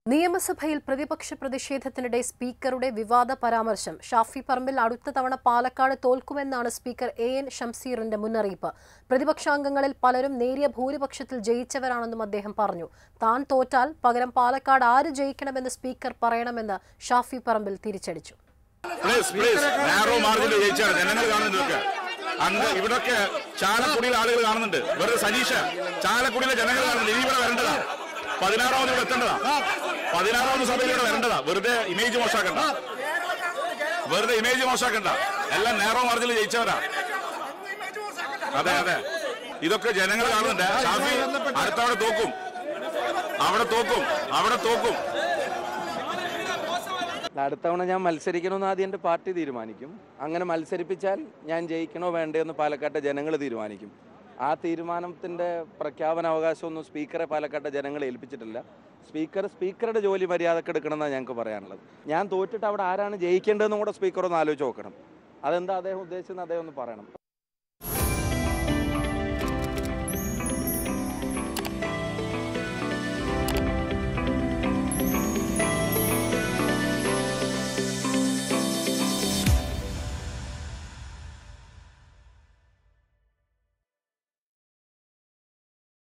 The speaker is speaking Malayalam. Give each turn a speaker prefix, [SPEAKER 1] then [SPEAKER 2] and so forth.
[SPEAKER 1] നിയമസഭയിൽ പ്രതിപക്ഷ പ്രതിഷേധത്തിനിടെ സ്പീക്കറുടെ വിവാദ പരാമർശം ഷാഫി പറമ്പിൽ അടുത്ത തവണ പാലക്കാട് തോൽക്കുമെന്നാണ് സ്പീക്കർ എ എൻ ഷംസീറിന്റെ മുന്നറിയിപ്പ് പ്രതിപക്ഷാംഗങ്ങളിൽ പലരും നേരിയ ഭൂരിപക്ഷത്തിൽ ജയിച്ചവരാണെന്നും അദ്ദേഹം പറഞ്ഞു താൻ തോറ്റാൽ പകരം പാലക്കാട് ആര് ജയിക്കണമെന്ന് സ്പീക്കർ പറയണമെന്ന് ഷാഫി പറമ്പിൽ തിരിച്ചടിച്ചു
[SPEAKER 2] പ്ലീസ് പ്ലീസ് നാരോ മാർജിനിൽ ജയിച്ചാണ് ജനങ്ങൾ കാണുന്നതൊക്കെ അന്ന് ഇവിടൊക്കെ ചാലക്കുടിയിൽ ആളുകൾ കാണുന്നുണ്ട് വെറുതെ സനീഷ ചാലക്കുടിയിലെ ജനങ്ങൾ കാണുന്നുണ്ട് ഇനി ഇവിടെ വരേണ്ടതാ പതിനാറാമത് ഇവിടെ എത്തേണ്ടതാ പതിനാറാമത് സഭയിലൂടെ വരേണ്ടതാ വെറുതെ ഇമേജ് മോശാക്കണ്ട വെറുതെ ഇമേജ് മോശാക്കണ്ട എല്ലാം നാരോ മാർജിനിൽ ജയിച്ചവരാ അതെ അതെ ഇതൊക്കെ ജനങ്ങൾ കാണുന്നുണ്ട് ഷാഫി അടുത്തവിടെ തോക്കും അവിടെ തോക്കും അവിടെ തോക്കും
[SPEAKER 3] അടുത്ത തവണ ഞാൻ മത്സരിക്കണമെന്ന് ആദ്യം എൻ്റെ പാർട്ടി തീരുമാനിക്കും അങ്ങനെ മത്സരിപ്പിച്ചാൽ ഞാൻ ജയിക്കണോ വേണ്ടയോ എന്ന് പാലക്കാട്ടെ ജനങ്ങൾ തീരുമാനിക്കും ആ തീരുമാനത്തിൻ്റെ പ്രഖ്യാപന അവകാശമൊന്നും സ്പീക്കറെ പാലക്കാട്ടെ ജനങ്ങൾ ഏൽപ്പിച്ചിട്ടില്ല സ്പീക്കർ സ്പീക്കറുടെ ജോലി മര്യാദക്ക് എടുക്കണമെന്നാണ് ഞങ്ങൾക്ക് പറയാനുള്ളത് ഞാൻ തോറ്റിട്ട് അവിടെ ആരാണ് ജയിക്കേണ്ടതെന്നും കൂടെ സ്പീക്കർ ഒന്ന് ആലോചിച്ച് നോക്കണം അതെന്താ അദ്ദേഹം ഉദ്ദേശിച്ചെന്ന് അദ്ദേഹം ഒന്ന് പറയണം